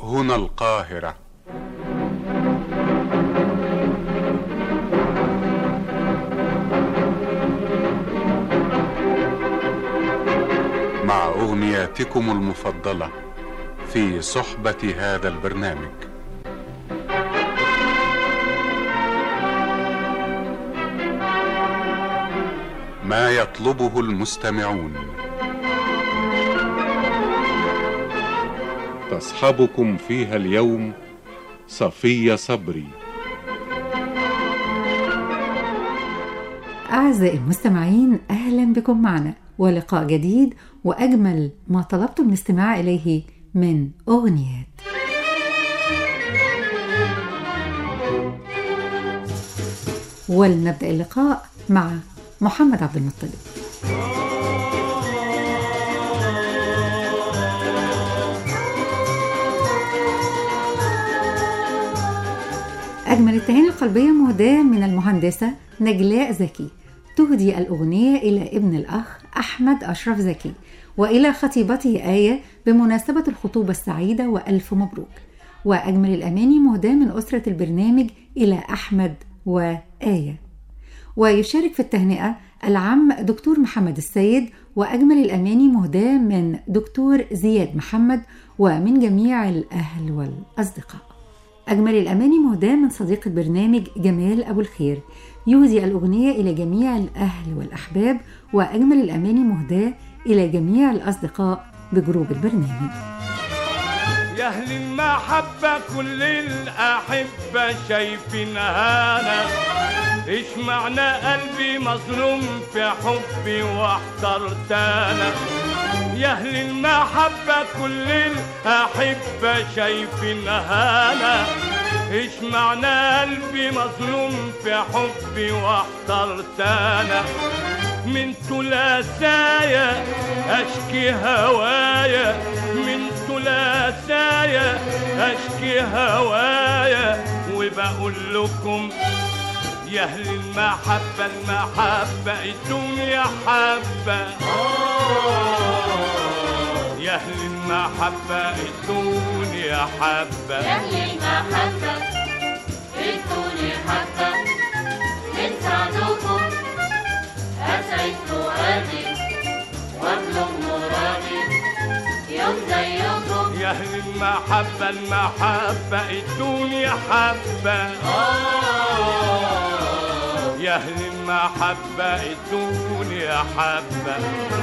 هنا القاهرة مع أغنياتكم المفضلة في صحبة هذا البرنامج ما يطلبه المستمعون تصحبكم فيها اليوم صفية صبري أعزائي المستمعين أهلا بكم معنا ولقاء جديد وأجمل ما طلبتم الاستماع إليه من أغنيات ولنبدأ اللقاء مع محمد عبد المطلب أجمل التهاني القلبية مهداة من المهندسة نجلاء زكي تهدي الأغنية إلى ابن الأخ أحمد أشرف زكي وإلى خطيبته آية بمناسبة الخطوبة السعيدة وألف مبروك وأجمل الأماني مهداة من أسرة البرنامج إلى أحمد وآية ويشارك في التهنئة العم دكتور محمد السيد وأجمل الأماني مهداة من دكتور زياد محمد ومن جميع الأهل والأصدقاء أجمل الأماني مهداة من صديق البرنامج جمال أبو الخير يهدي الأغنية إلى جميع الأهل والأحباب وأجمل الأماني مهداة إلى جميع الأصدقاء بجروب البرنامج يا اهل المحبة كل الأحبة شايفين هانا ايش معنى قلبي مظلوم في حبي واحترت انا يا اهل المحبة كل الأحبة شايفين هانا ايش معنى قلبي مظلوم في حبي واحترت انا من ثلاثايا اشكي هوايا من ثلاثايا اشكي هوايا وبقول لكم يا اهل المحبه المحبه الدنيا حبه يا اهل المحبه الدنيا حبه يا أهل المحبة ادوني حبة من سعدكم أسعد فؤادي وأبلغ مرادي يوم زيكم يا اهل المحبه المحبه الدنيا حبه يا اهل المحبه الدنيا حبه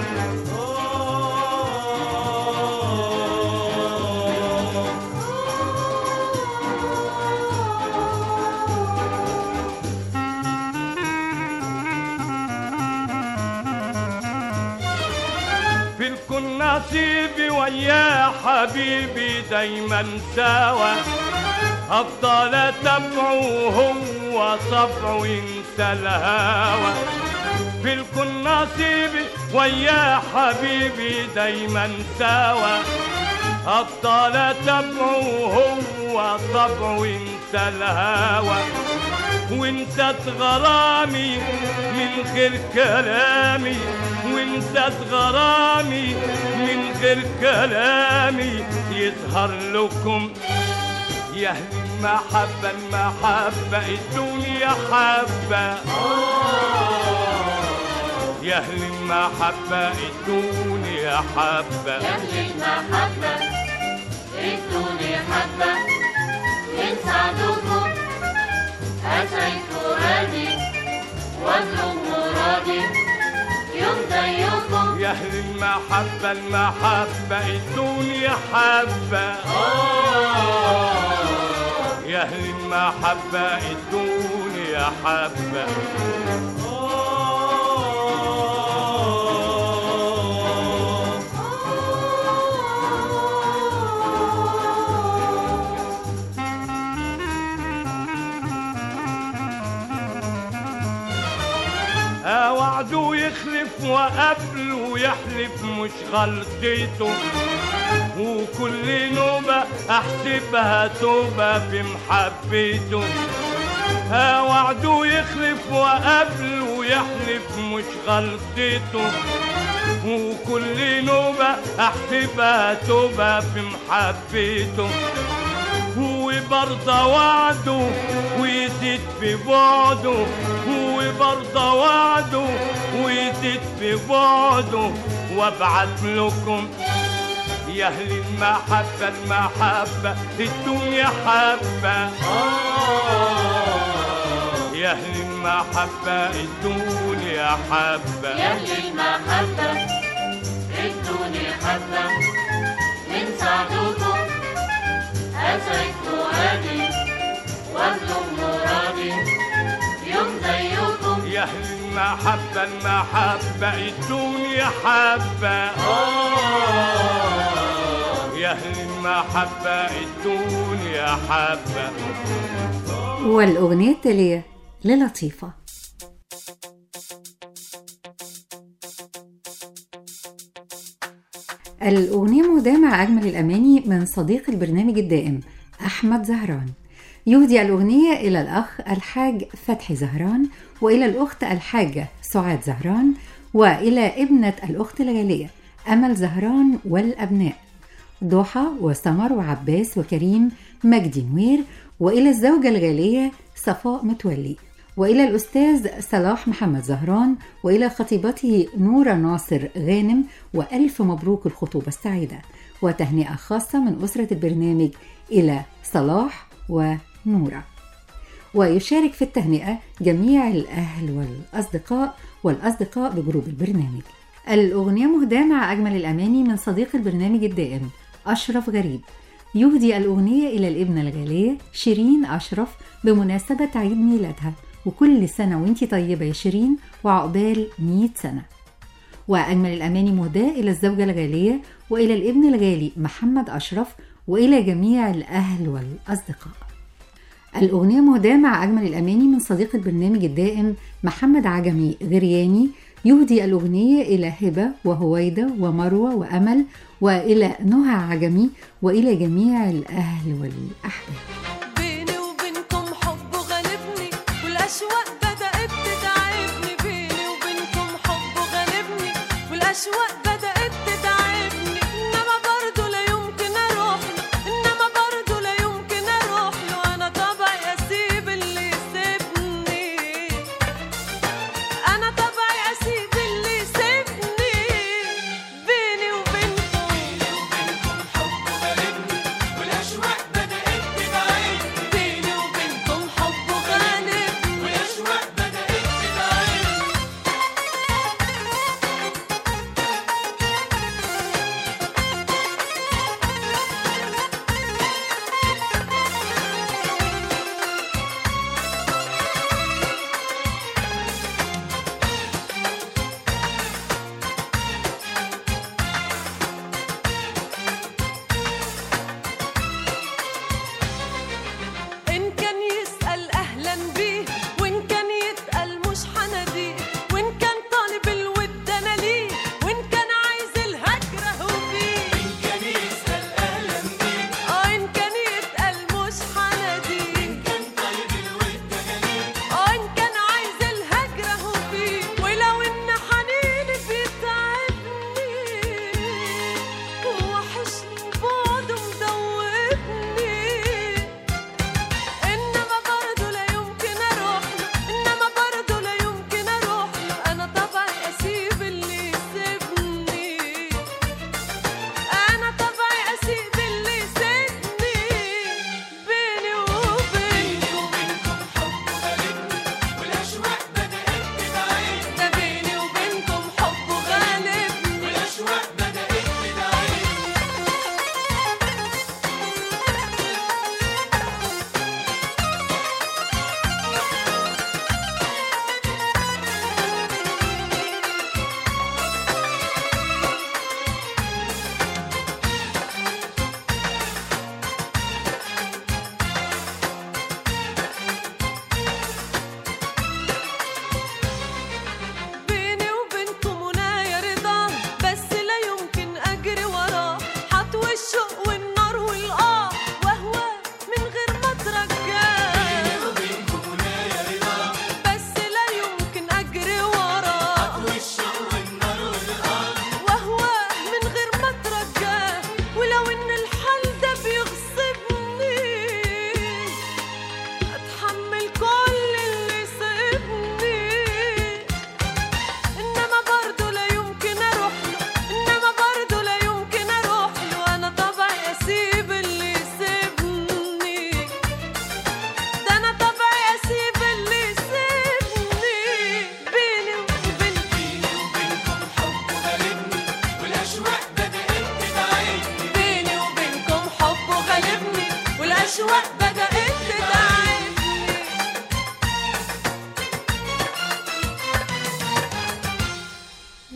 في الكل نصيبي ويا حبيبي دايما سوا افضل اتبعه هو طبعه ينسى الهوى في الكل نصيبي ويا حبيبي دايما سوا افضل اتبعه هو طبعه ينسى الهوى وانسات غرامي من غير كلامي وانسات غرامي من غير كلامي يظهر لكم يا اهل المحبة المحبة الدنيا حبة يا اهل المحبة الدنيا حبة يا أهل المحبة ادوني حبة من سعدكم أسعد فؤادي وأبلغ مرادي يوم زيكم يا اهل المحبة المحبة الدنيا حبة يا اهل المحبة الدنيا حبة وعده يخلف وقبله يحلف مش غلطته وكل نوبة أحسبها توبة في محبته ها وعده يخلف وقبله يحلف مش غلطته وكل نوبة أحسبها توبة في محبته وبرضى وعده ويزيد في بعده وبرضى وعده ويزيد في بعده وابعت لكم يا اهل المحبة المحبة الدنيا حبة يا اهل المحبة الدنيا حبة يا أهل المحبة ادوني حبة من سعدكم أسعد فؤادي وأبلغ مرادي يوم زيكم يا اهل المحبة المحبة الدنيا حبة يا اهل المحبة الدنيا حبة والأغنية التالية للطيفة الأغنية مهداة مع أجمل الأماني من صديق البرنامج الدائم أحمد زهران يهدي الأغنية إلى الأخ الحاج فتحي زهران وإلى الأخت الحاجة سعاد زهران وإلى ابنة الأخت الغالية أمل زهران والأبناء ضحى وسمر وعباس وكريم مجدي نوير وإلى الزوجة الغالية صفاء متولي وإلى الأستاذ صلاح محمد زهران وإلى خطيبته نورة ناصر غانم وألف مبروك الخطوبة السعيدة وتهنئة خاصة من أسرة البرنامج إلى صلاح ونورة ويشارك في التهنئة جميع الأهل والأصدقاء والأصدقاء بجروب البرنامج الأغنية مهداة مع أجمل الأماني من صديق البرنامج الدائم أشرف غريب يهدي الأغنية إلى الابنة الغالية شيرين أشرف بمناسبة عيد ميلادها وكل سنة وانتي طيبة يا شيرين وعقبال 100 سنة وأجمل الأماني مهداة إلى الزوجة الغالية وإلى الابن الغالي محمد أشرف وإلى جميع الأهل والأصدقاء الأغنية مهداة مع أجمل الأماني من صديق البرنامج الدائم محمد عجمي غرياني يهدي الأغنية إلى هبة وهويدة ومروة وأمل وإلى نهى عجمي وإلى جميع الأهل والأحباب بيني وبينكم حب غالبني والأشواق بدأت تتعبني بيني وبينكم حب غالبني والأشواق بدأت تتعبني إنما برضه لا يمكن أروح له إنما برضه لا يمكن أروح له أنا طبعي أسيب اللي يسيبني أنا طبعي أسيب اللي يسيبني بيني وبينكم بيني وبينكم حب غالبني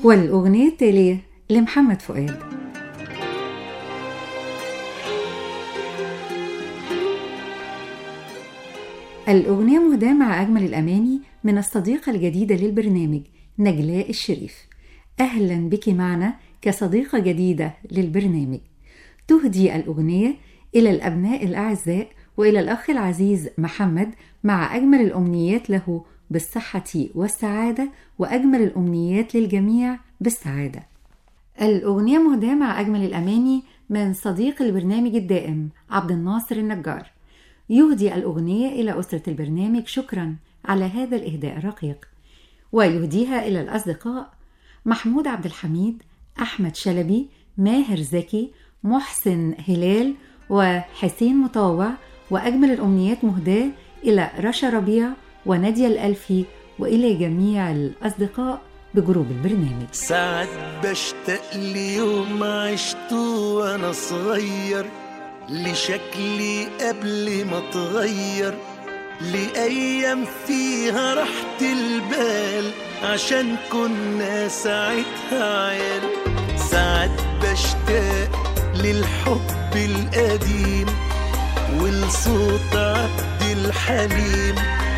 والأغنية التالية لمحمد فؤاد الأغنية مهداة مع أجمل الأماني من الصديقة الجديدة للبرنامج نجلاء الشريف أهلا بك معنا كصديقة جديدة للبرنامج تهدي الأغنية إلى الأبناء الأعزاء وإلى الأخ العزيز محمد مع أجمل الأمنيات له بالصحة والسعادة وأجمل الأمنيات للجميع بالسعادة الأغنية مهداة مع أجمل الأماني من صديق البرنامج الدائم عبد الناصر النجار يهدي الأغنية إلى أسرة البرنامج شكرا على هذا الإهداء الرقيق ويهديها إلى الأصدقاء محمود عبد الحميد أحمد شلبي ماهر زكي محسن هلال وحسين مطاوع وأجمل الأمنيات مهداة إلى رشا ربيع ونادية الألفي وإلى جميع الأصدقاء بجروب البرنامج ساعات بشتاق ليوم عشته وانا صغير لشكلي قبل ما اتغير لأيام فيها راحة البال عشان كنا ساعتها عيال ساعات بشتاق للحب القديم ولصوت عبد الحليم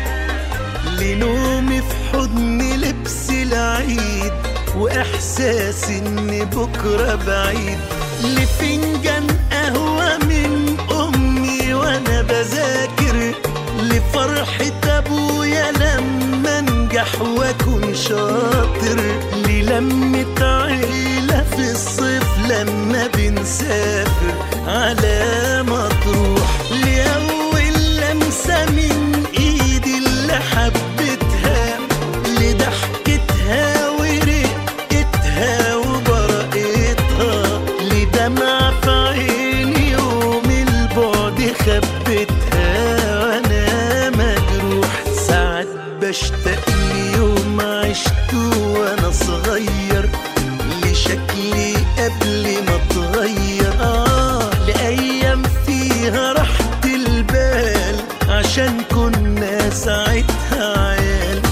لنومي في حضن لبس العيد واحساس ان بكره بعيد لفنجان قهوه من امي وانا بذاكر لفرحه ابويا لما انجح واكون شاطر للمه عيله في الصيف لما بنسافر على مطروح لاول لمسه من ايدي اللي حبيتها لضحكتها ورقتها وبرقتها لدمع في عيني يوم البعد خبتها وانا مجروح ساعات بشتاق ليوم عشته وانا صغير لشكلي قبل ما اتغير اه لايام فيها راحة البال عشان كنا ساعتها عيال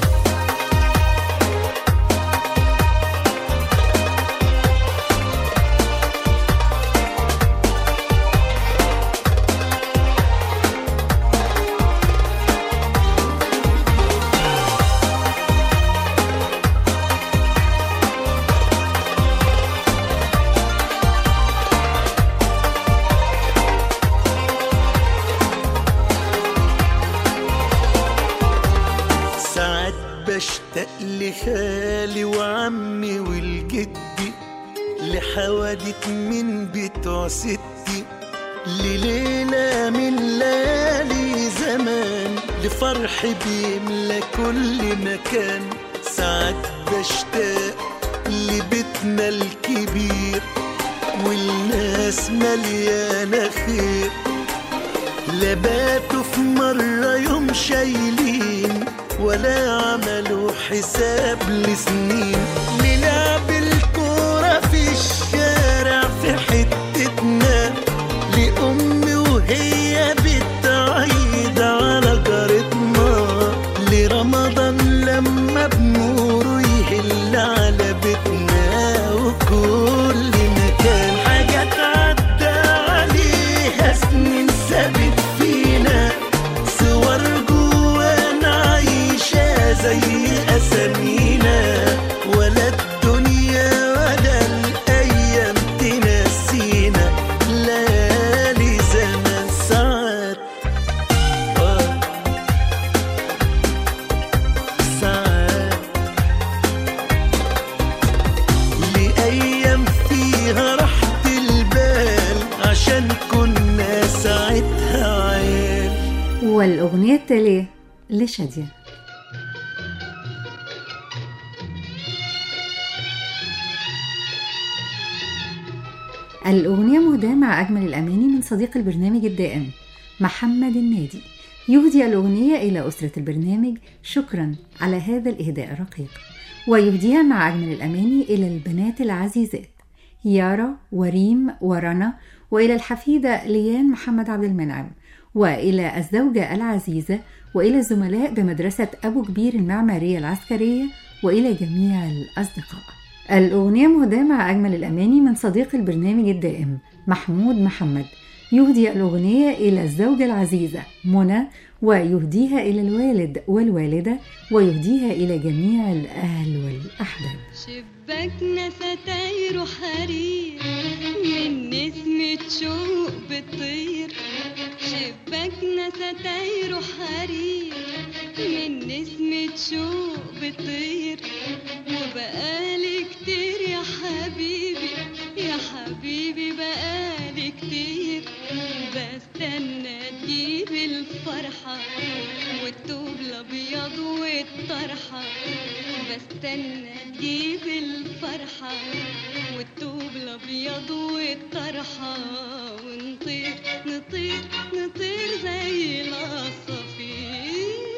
ساعات بشتاق لخالي وعمي والجدي لحوادث من بتوع ستي لليلة من ليالي زمان لفرح بيملى كل مكان ساعات بشتاق لبيتنا الكبير والناس مليانة خير لا باتوا في مرة يوم شايلين ولا عملوا حساب لسنين نلعب الكورة في الشارع في حتتنا لأمي وهي بتعيد على جارتنا لرمضان لما بنوره يهل على بيتنا وكل مكان حاجات عدى عليها سنين سابت فينا صور جوانا عايشة زي أسامينا ولا الدنيا ولا الأيام تنسينا ليالي زمان ساعات آه، ساعات لأيام فيها راحة البال عشان كنا ساعتها عيال والأغنية التالية لشادية الأغنية مهداة مع أجمل الأماني من صديق البرنامج الدائم محمد النادي يهدي الأغنية إلى أسرة البرنامج شكرا على هذا الإهداء الرقيق ويهديها مع أجمل الأماني إلى البنات العزيزات يارا وريم ورنا وإلى الحفيدة ليان محمد عبد المنعم وإلى الزوجة العزيزة وإلى الزملاء بمدرسة أبو كبير المعمارية العسكرية وإلى جميع الأصدقاء الأغنية مهداة مع أجمل الأماني من صديق البرنامج الدائم محمود محمد يهدي الأغنية إلى الزوجة العزيزة منى ويهديها إلى الوالد والوالدة ويهديها إلى جميع الأهل والأحباب شباكنا ستاير حرير من نسمة شوق بتطير شباكنا ستاير حرير من نسمة شوق بتطير وبقالي كتير يا حبيبي يا حبيبي بقالي كتير بستنى تجيب الفرحة والثوب الأبيض والطرحة بستنى تجيب الفرحة والثوب الأبيض والطرحة ونطير نطير نطير زي العصافير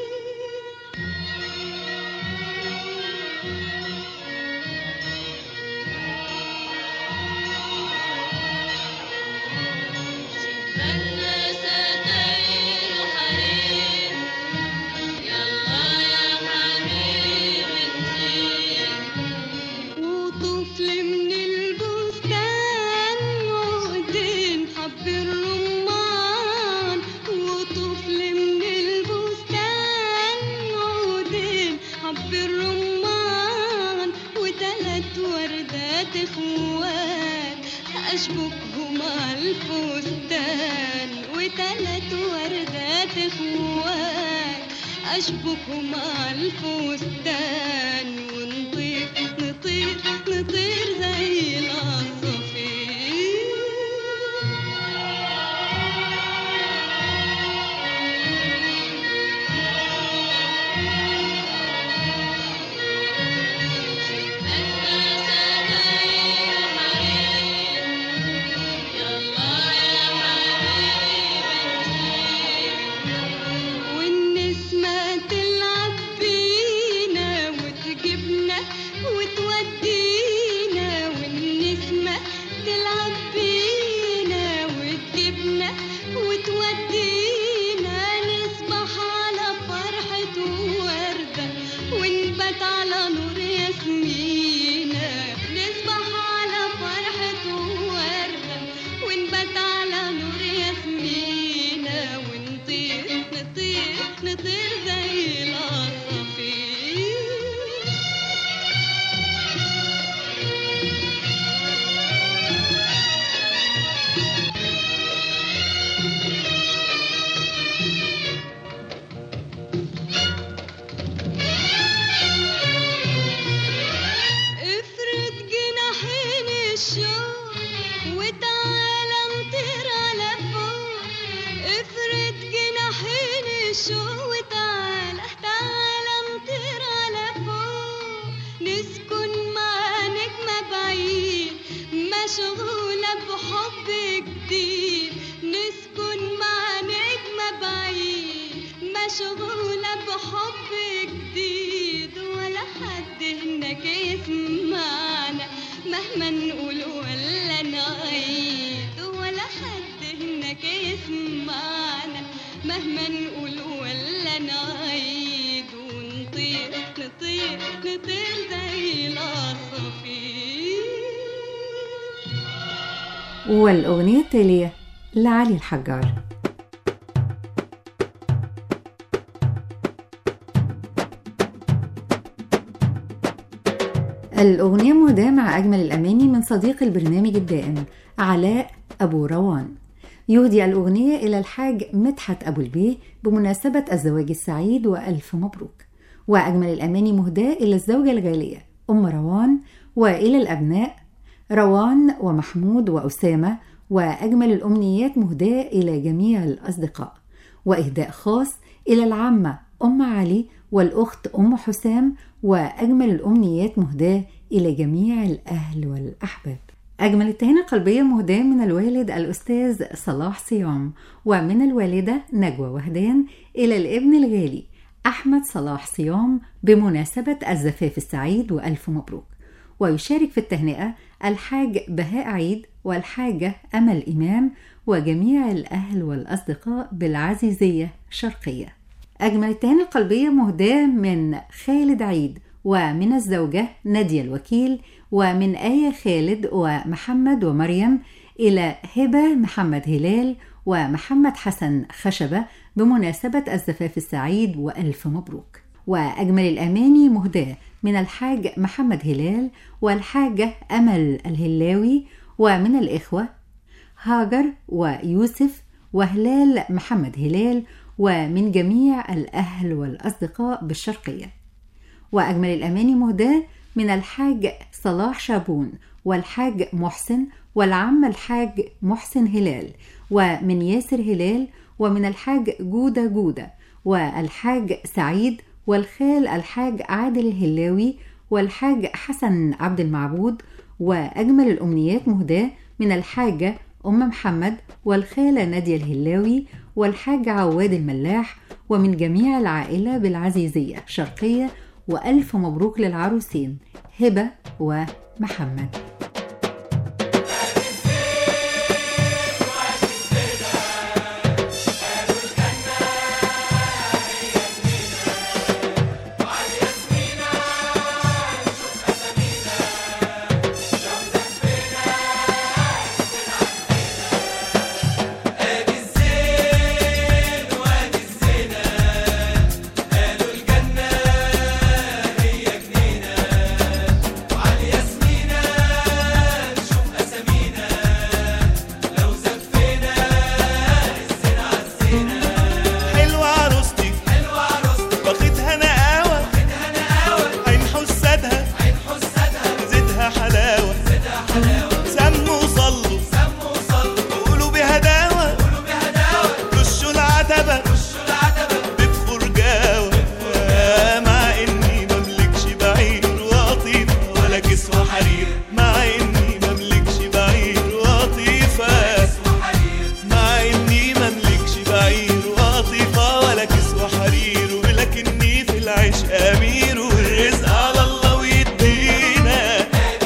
شباكنا ستاير حرير يلا يا حبيبي نطير وطفل من البستان عقدين حب الرمان وطفل من البستان عقدين حب الرمان وتلات وردات اخوات اشبكهم على الفستان وتلات وردات اخوات اشبكهم على الفستان ونطير نطير نطير زي العصافير والنسمة تلعب بينا وتجيبنا وتودينا والنسمة تلعب بينا وتجيبنا وتودينا نصبح على فرحة وردة ونبات على نور ياسمينة نصبح على فرحة وردة ونبات على نور ياسمينة ونطير نطير نطير زي العصافير افرد جناحين الشوق وتعالى نطير على فوق افرد جناحين الشوق وتعالى تعالى نطير على فوق نسكن مع نجمة بعيد مشغولة بحب جديد نسكن مع نجمة بعيد مشغولة بحب جديد ولا حد هناك يسمعنا مهما نقول ولا نعيد ولا حد هناك يسمعنا مهما نقول ولا نعيد ونطير نطير نطير زي العصافير والأغنية التالية لعلي الحجار الأغنية مهداة مع أجمل الأماني من صديق البرنامج الدائم علاء أبو روان يهدي الأغنية إلى الحاج مدحت أبو البيه بمناسبة الزواج السعيد وألف مبروك وأجمل الأماني مهداة إلى الزوجة الغالية أم روان وإلى الأبناء روان ومحمود وأسامة وأجمل الأمنيات مهداة إلى جميع الأصدقاء وإهداء خاص إلى العمة أم علي والأخت أم حسام وأجمل الأمنيات مهداة إلى جميع الأهل والأحباب أجمل التهاني القلبية مهداة من الوالد الأستاذ صلاح صيام ومن الوالدة نجوى وهدان إلى الابن الغالي أحمد صلاح صيام بمناسبة الزفاف السعيد وألف مبروك ويشارك في التهنئة الحاج بهاء عيد والحاجة أمل إمام وجميع الأهل والأصدقاء بالعزيزية شرقية أجمل التهاني القلبية مهداة من خالد عيد ومن الزوجة نادية الوكيل ومن آية خالد ومحمد ومريم إلى هبة محمد هلال ومحمد حسن خشبة بمناسبة الزفاف السعيد وألف مبروك وأجمل الأماني مهداة من الحاج محمد هلال والحاجة أمل الهلاوي ومن الإخوة هاجر ويوسف وهلال محمد هلال ومن جميع الأهل والأصدقاء بالشرقية وأجمل الأماني مهداة من الحاج صلاح شابون والحاج محسن والعم الحاج محسن هلال ومن ياسر هلال ومن الحاج جودة جودة والحاج سعيد والخال الحاج عادل الهلاوي والحاج حسن عبد المعبود وأجمل الأمنيات مهداة من الحاجة أم محمد والخالة نادية الهلاوي والحاج عواد الملاح ومن جميع العائلة بالعزيزية شرقية وألف مبروك للعروسين هبة ومحمد حلوة عروستي واخدها نقاوة عين حسادها زيدها حلاوة سموا وصلوا وقولوا بهداوة رشوا العتبة بفرجاوة مع اني مملكش بعير وقطيفة ولا كسوة حرير مع اني مملكش بعير وقطيفة مع اني مملكش بعير وقطيفة ولا كسوة حرير ولكني في العيش امير والرزق على الله ويدينا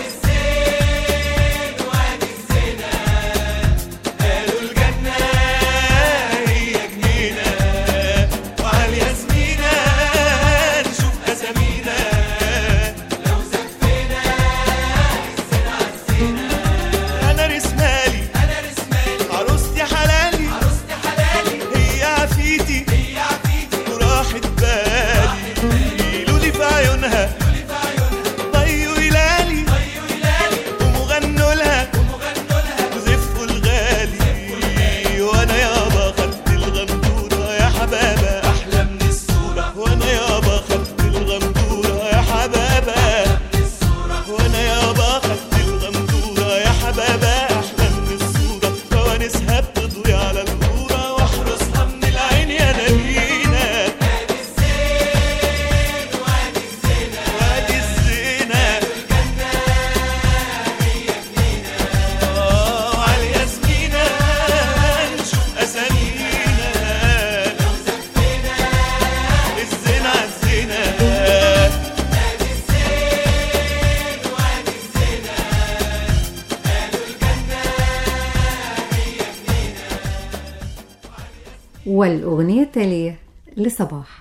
قالوا الجنة هي جنينة وعلى الياسمينة نشوف أسامينا لو زفينا أنا رسمالي عروستي حلالي هي عفيتي وراحت بالي لولي في عيونها ضيوا هلالي قوموا غنوا لها وزفوا الغالي وانا يابا خدت الغمدورة يا حبابة احلى من الصورة وانا يابا خدت الغمدورة يا حبابة وانا يابا خدت الغمدورة يا حبابة احلى من الصورة فوانسها بتضوي على الغورة واحرسها من العين يا نبينا وادي الزينة آه، وعلى الياسمينة نشوف أسامينا الزينة على الزينة والأغنية التالية لصباح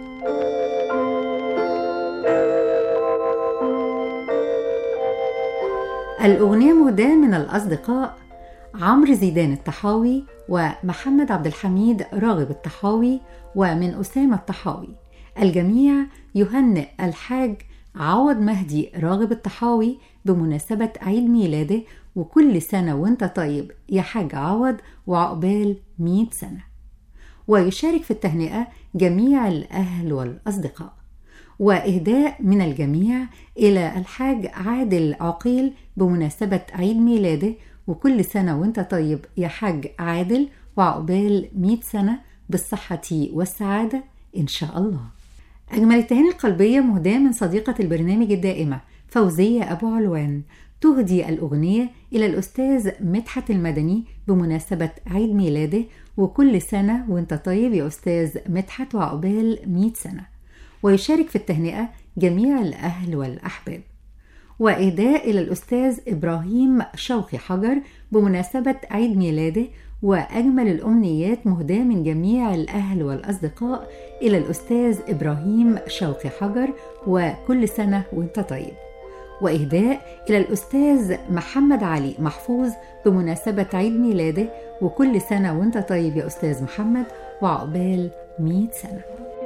الأغنية مهداة من الأصدقاء عمرو زيدان الطحاوي ومحمد عبد الحميد راغب الطحاوي ومن أسامة الطحاوي الجميع يهنئ الحاج عوض مهدي راغب الطحاوي بمناسبة عيد ميلاده وكل سنة وانت طيب يا حاج عوض وعقبال مئة سنة ويشارك في التهنئة جميع الأهل والأصدقاء وإهداء من الجميع إلى الحاج عادل عقيل بمناسبة عيد ميلاده وكل سنة وانت طيب يا حاج عادل وعقبال مئة سنة بالصحة والسعادة إن شاء الله أجمل التهاني القلبية مهداة من صديقة البرنامج الدائمة فوزية أبو علوان تهدي الأغنية إلى الأستاذ مدحت المدني بمناسبة عيد ميلاده وكل سنة وانت طيب يا أستاذ مدحت وعقبال مئة سنة ويشارك في التهنئة جميع الأهل والأحباب وإهداء إلى الأستاذ إبراهيم شوقي حجر بمناسبة عيد ميلاده وأجمل الأمنيات مهداة من جميع الأهل والأصدقاء إلى الأستاذ إبراهيم شوقي حجر وكل سنة وانت طيب وإهداء إلى الأستاذ محمد علي محفوظ بمناسبة عيد ميلاده وكل سنة وانت طيب يا أستاذ محمد وعقبال 100 سنة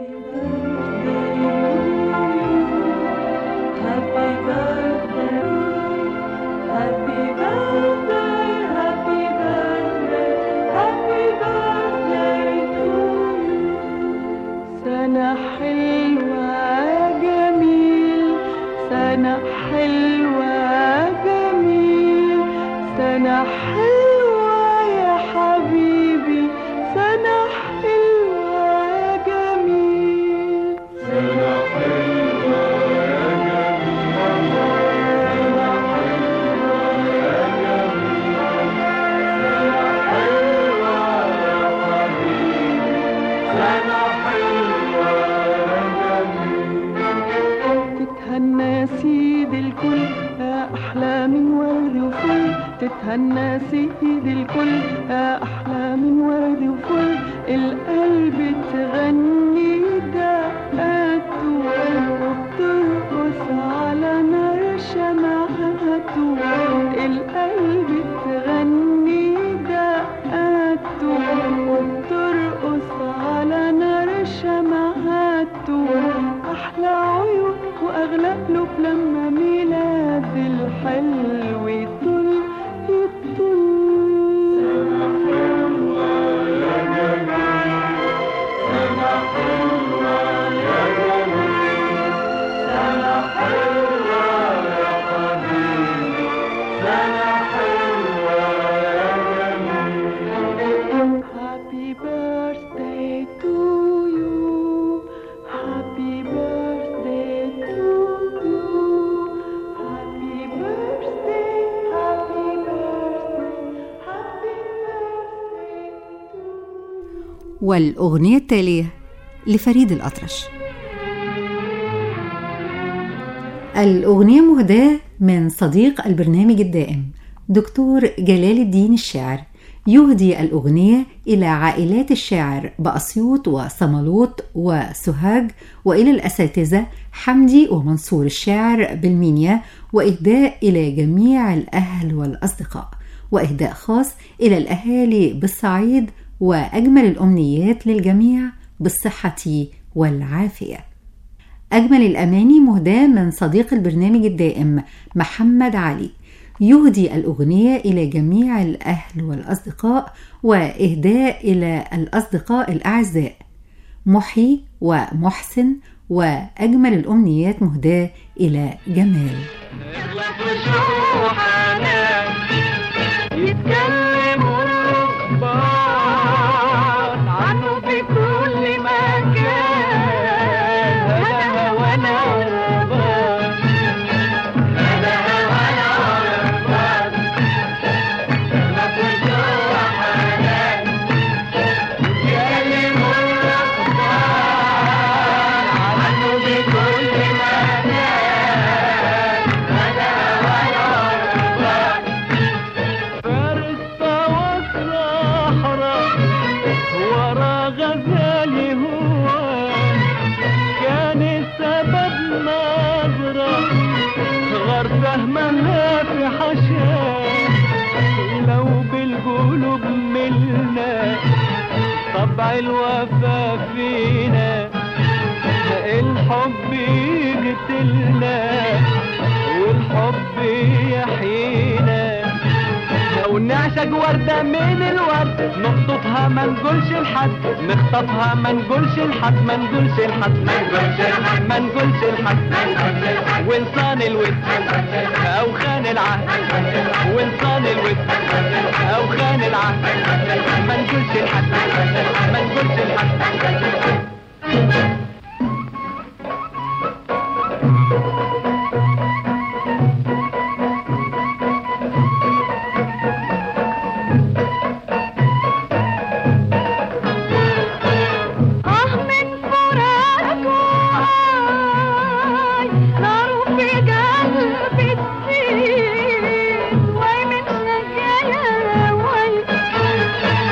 سنة حلوة جميل سنة حلوة جميل سنة حلوة يا حبيبي سنة حلوة جميل تتهنى سيد الكل يا أحلى من ورد وفل تتهنى سيد الكل يا أحلى من ورد وفل القلب تغني دقاته وبترقص على نار شمعته القلب تغني دقاته وبترقص على نار شمعته أحلى عيون وأغلى قلوب لما ميلاد الحلو يطل يطل Happy birthday to you. Happy birthday to you. Happy birthday, happy birthday, happy birthday to you. والأغنية التالية لفريد الأطرش الأغنية مهداة من صديق البرنامج الدائم دكتور جلال الدين الشاعر يهدي الأغنية إلى عائلات الشاعر بأسيوط وصمالوط وسوهاج وإلى الأساتذة حمدي ومنصور الشاعر بالمينيا وإهداء إلى جميع الأهل والأصدقاء وإهداء خاص إلى الأهالي بالصعيد وأجمل الأمنيات للجميع بالصحة والعافية أجمل الأماني مهداة من صديق البرنامج الدائم محمد علي يهدي الأغنية إلى جميع الأهل والأصدقاء وإهداء إلى الأصدقاء الأعزاء محي ومحسن وأجمل الأمنيات مهداة إلى جمال يتكلموا الرهبان عنه في كل مكان هلا وانا رهبان هلا وانا رهبان مفيش حنان يتكلموا الرهبان عنه في كل مكان هلا وانا رهبان فارس والصحراء ورا غزالي هو كان السبب نظرة غرفة ملا في حشاه لو بالقلوب ملنا طبع الوفا فينا الحب يقتلنا والحب يحيينا لو نعشق وردة من الورد نخطفها ما نقولش لحد نخطفها ما نقولش لحد ما نقولش لحد ما نقولش لحد ما نقولش لحد وانسان الود او خان العهد وانسان الود او خان العهد ما نقولش لحد ما نقولش لحد آه من فراق وآي نار في قلبي تزيد واي من شجايا واي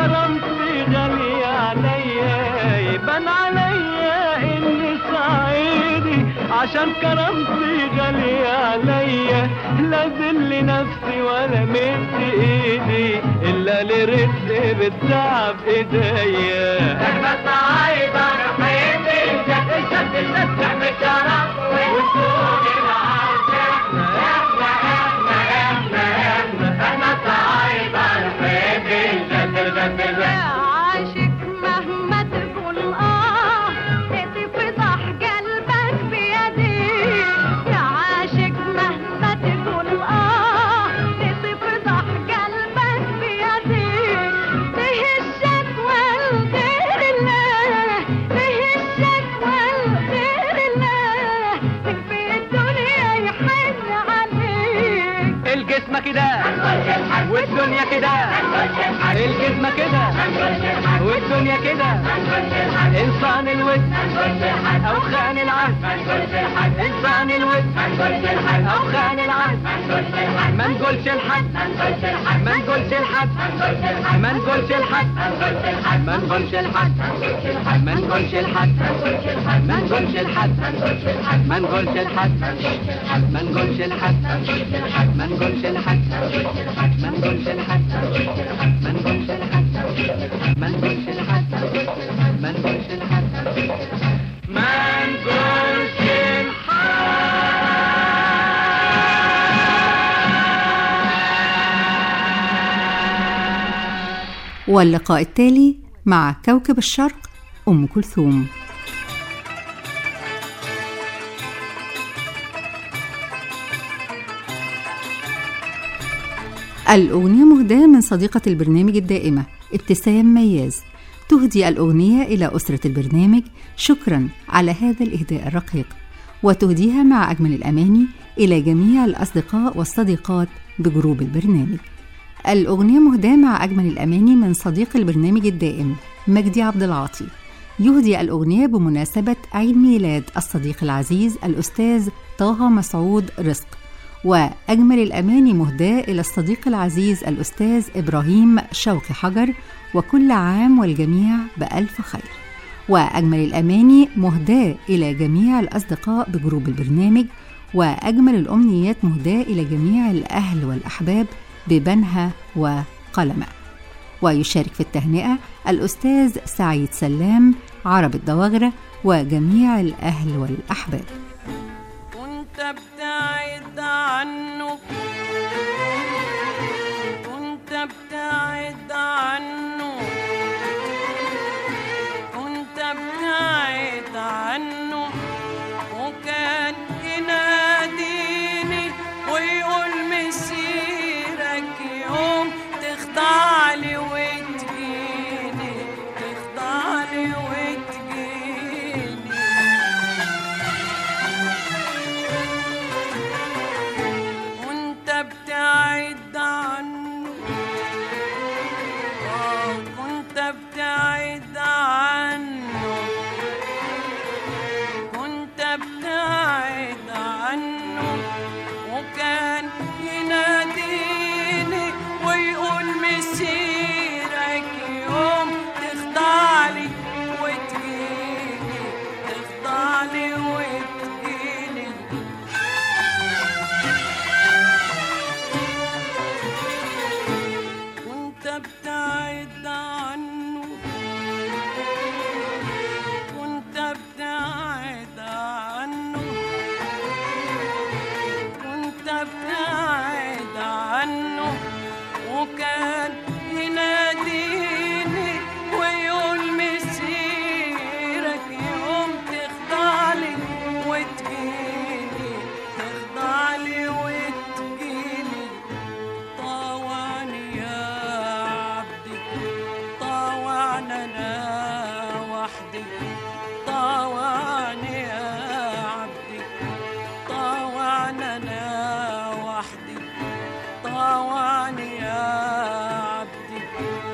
كرامتي غالية عليا يبان عليا اني صعيدي عشان كرامتي غالية عليا لا ذل نفسي ولا مد ايدي الا لرزق بالتعب ايديا احنا صعيد انا حياتي شد شد شد احنا كرم وسوق العرش احنا احنا احنا احنا احنا احنا صعيد انا حياتي شد شد شد عاشق مهما تقول اه تفضح قلبك بيدي يا عاشق مهما تقول اه تفضح قلبك بيدي تهشك والغير الله تهشك والغير الله تكفي الدنيا يحن عليك الجسم كده والدنيا كده الجسم كده والدنيا كده انسان الود او خان العهد انسان الود او خان العهد ما نقولش الحد ما نقولش الحد ما نقولش الحد ما نقولش الحد ما نقولش الحد ما نقولش الحد ما نقولش الحد ما نقولش الحد ما نقولش الحد ما نقولش الحد ما نقولش الحد ما نقولش الحد ما نقولش الحد ما نقولش واللقاء التالي مع كوكب الشرق أم كلثوم الأغنية مهداة من صديقة البرنامج الدائمة ابتسام مياز تهدي الأغنية إلى أسرة البرنامج شكرا على هذا الإهداء الرقيق وتهديها مع أجمل الأماني إلى جميع الأصدقاء والصديقات بجروب البرنامج الأغنية مهداة مع أجمل الأماني من صديق البرنامج الدائم مجدي عبد العاطي يهدي الأغنية بمناسبة عيد ميلاد الصديق العزيز الأستاذ طه مسعود رزق وأجمل الأماني مهداة إلى الصديق العزيز الأستاذ إبراهيم شوقي حجر وكل عام والجميع بألف خير وأجمل الأماني مهداة إلى جميع الأصدقاء بجروب البرنامج وأجمل الأمنيات مهداة إلى جميع الأهل والأحباب ببنها وقلمة ويشارك في التهنئة الأستاذ سعيد سلام عرب الدواغرة وجميع الأهل والأحباب كنت ابتعد عنه كنت ابتعد عنه كنت ابتعد عنه وكان يناديني ويقول مسيرك يوم تخضع لي وتجيني تخضع لي وتجيني وانت ابتعد عنه آه، كنت ابتعد عنه كنت ابتعد عنه وكان يناديني ويقول مسيرك يوم تخضع لي وتجيني تخضع لي وتجيني كنت ابتعد عنه كنت ابتعد عنه كنت ابتعد عنه وكان يناديني ويقول مسيرك يوم تخضع لي وتجيني تخضع لي وتجيني طاوعني يا عبدي طاوعنا انا وحدي طاوعني يا عبدي طاوعنا انا وحدي طاوعني يا عبدي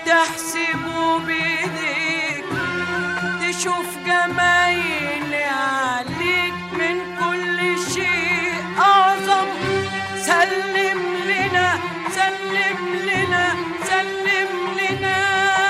تحسبه بإيديك تشوف جمايلي عليك من كل شيء أعظم سلم لنا سلم لنا سلم لنا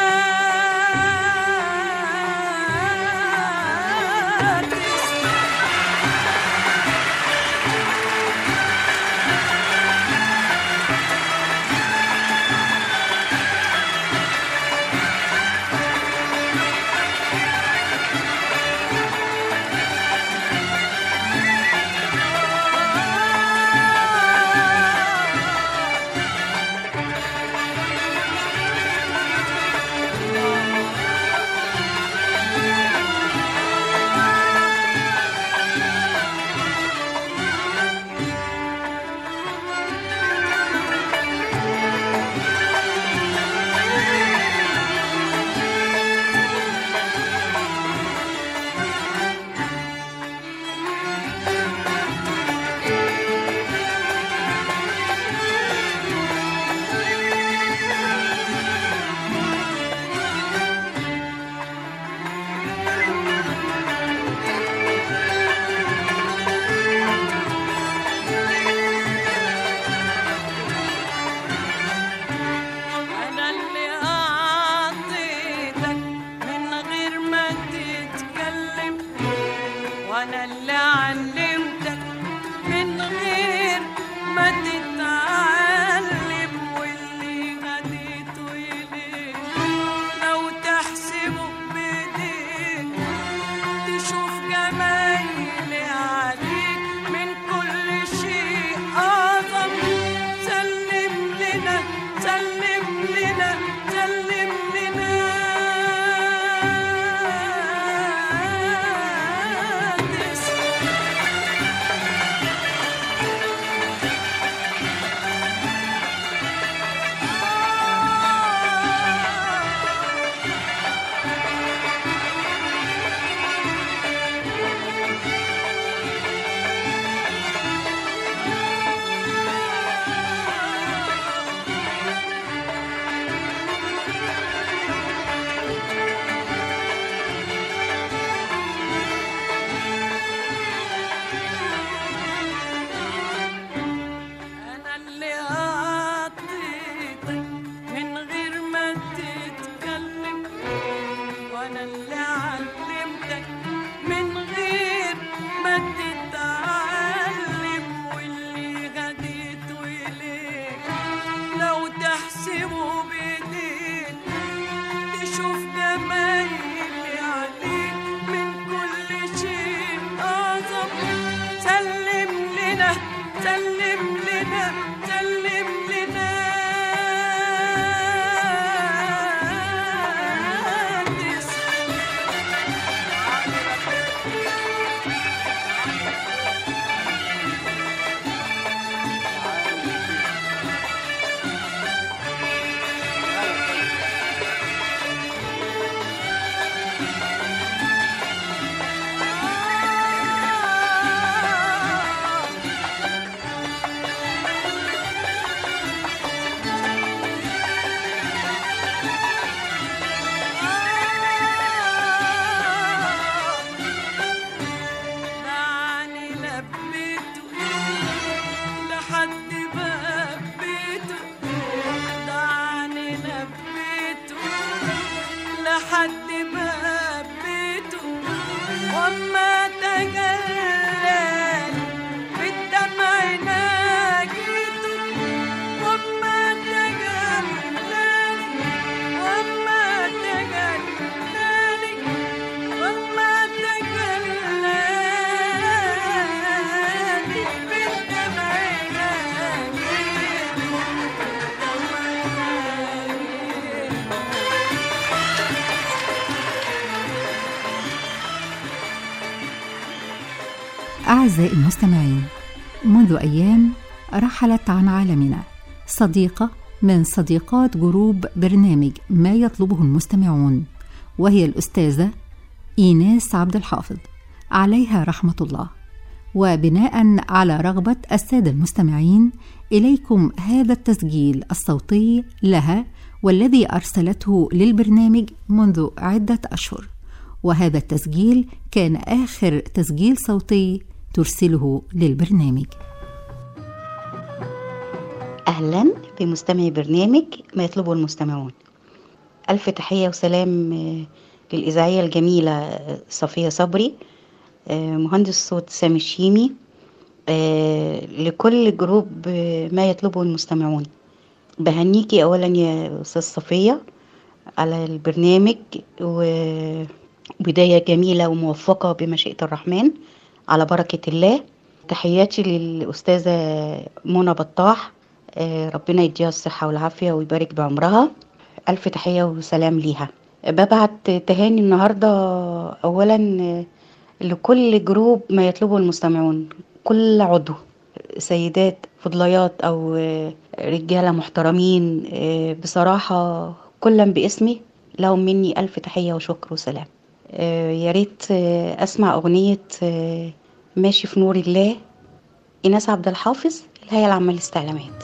أنا اللي أعطيتك من غير ما تتكلم وأنا اللي علمتك من غير ما تتعلم واللي هديته إليك لو تحسبه بإيديك تشوف جمايلي عليك من كل شيء أعظم سلم لنا سلم لنا سلم لنا تسلم أنا اللي أعطيتك من غير ما تتكلم وأنا اللي علمتك من غير ما تتعلم واللي هديته إليك لو تحسبه بإيديك تشوف جمايلي عليك من كل شيء أعظم سلم لنا سلم لنا سلم لنا تسلم دعني لبيته لحد باب بيته دعني لبيته لحد باب بيته وما تجلل بالدمع ناجيته وما تجلل وما تجلل وما تجلاني بالدمع أعزائي المستمعين منذ أيام رحلت عن عالمنا صديقة من صديقات جروب برنامج ما يطلبه المستمعون وهي الأستاذة إيناس عبد الحافظ عليها رحمة الله وبناء على رغبة السادة المستمعين إليكم هذا التسجيل الصوتي لها والذي أرسلته للبرنامج منذ عدة أشهر وهذا التسجيل كان آخر تسجيل صوتي ترسله للبرنامج أهلا بمستمعي برنامج ما يطلبه المستمعون ألف تحية وسلام آه، للإذاعية الجميلة آه، صفية صبري آه، مهندس صوت سامي الشيمي آه، لكل جروب آه، ما يطلبه المستمعون بهنيكي أولا يا أستاذ صفية على البرنامج وبداية جميلة وموفقة بمشيئة الرحمن على بركة الله تحياتي للأستاذة منى بطاح آه، ربنا يديها الصحة والعافية ويبارك بعمرها ألف تحية وسلام ليها ببعت تهاني النهاردة أولا آه، لكل جروب ما يطلبه المستمعون كل عضو سيدات فضليات أو آه، رجالة محترمين آه، بصراحة كلا باسمي لهم مني ألف تحية وشكر وسلام آه، يا ريت آه، أسمع أغنية آه، ماشي في نور الله إيناس عبد الحافظ الهيئة العامة للاستعلامات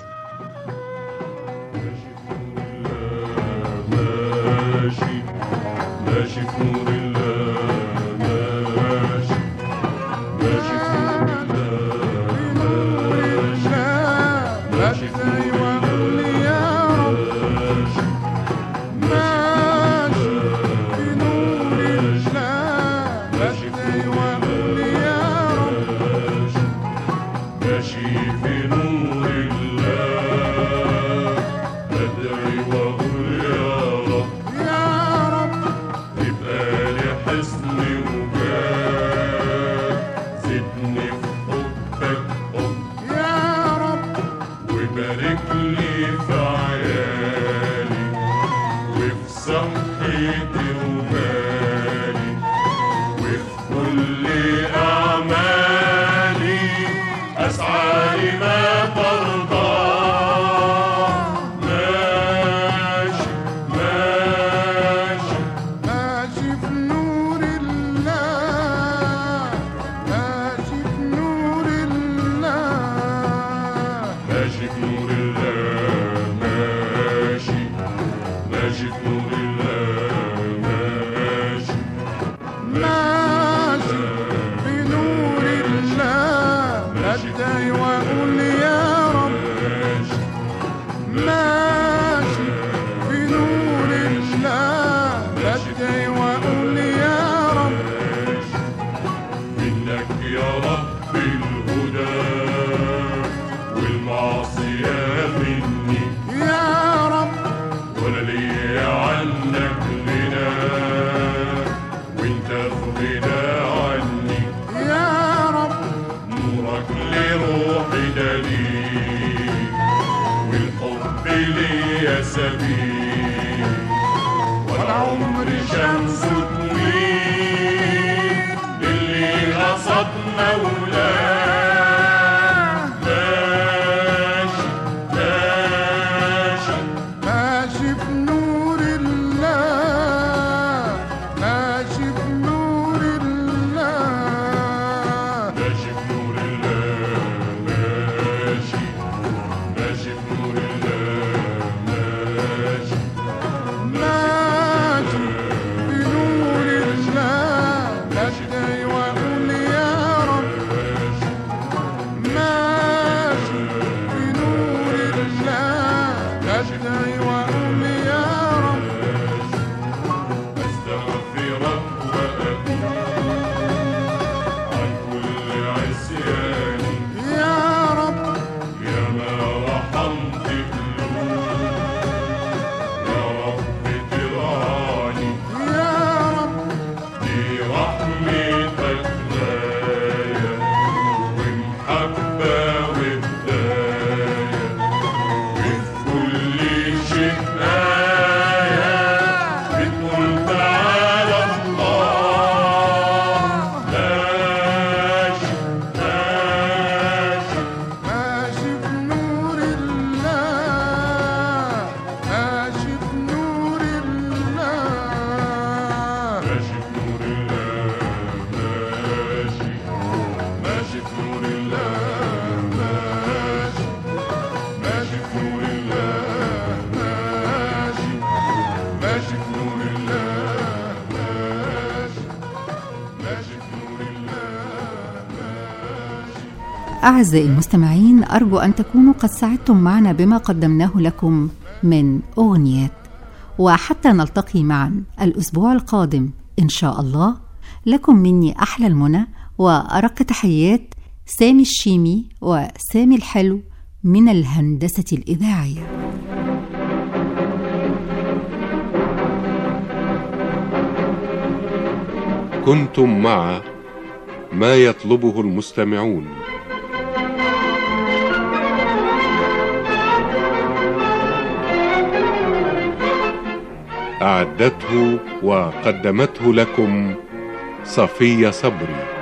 ماشي ماشي في نور الله ماشي ماشي في نور الله ماشي ماشي في نور الله ماشي ماشي في نور الله ماشي في نور الله ماشي في نور الله أدعي وأقول يا رب يا رب تبقى لي حصن وجاه زدني في حبك حب يا رب وبارك لي في عيالي وفي صحتي ومالي وفي كل أعمالي أسعى لما ترضى ماشي ماشي ماشي في نور الله ماشي في نور الله ماشي في نور الله ماشي ماشي في نور الله ماشي ماشي في نور الله بدعي واقول يا رب ماشي في نور الله بدعي واقول يا رب منك يا رب الهدى والمعصية مني يا رب ولا لي عنك غنى وانت في غنى عني يا رب نورك لروحي دليل والحب ليا سبيل والعمر شمس تميل اللي قصد مولاه ماشي ماشي ماشي في نور الله ماشي في نور الله ماشي في نور الله ماشي ماشي في نور الله ماشي ماشي في نور الله بدعي واقول يا رب أعزائي المستمعين أرجو أن تكونوا قد سعدتم معنا بما قدمناه لكم من أغنيات وحتى نلتقي معا الأسبوع القادم إن شاء الله لكم مني أحلى المنى وأرق تحيات سامي الشيمي وسامي الحلو من الهندسة الإذاعية كنتم مع ما يطلبه المستمعون أعدته وقدمته لكم صفية صبري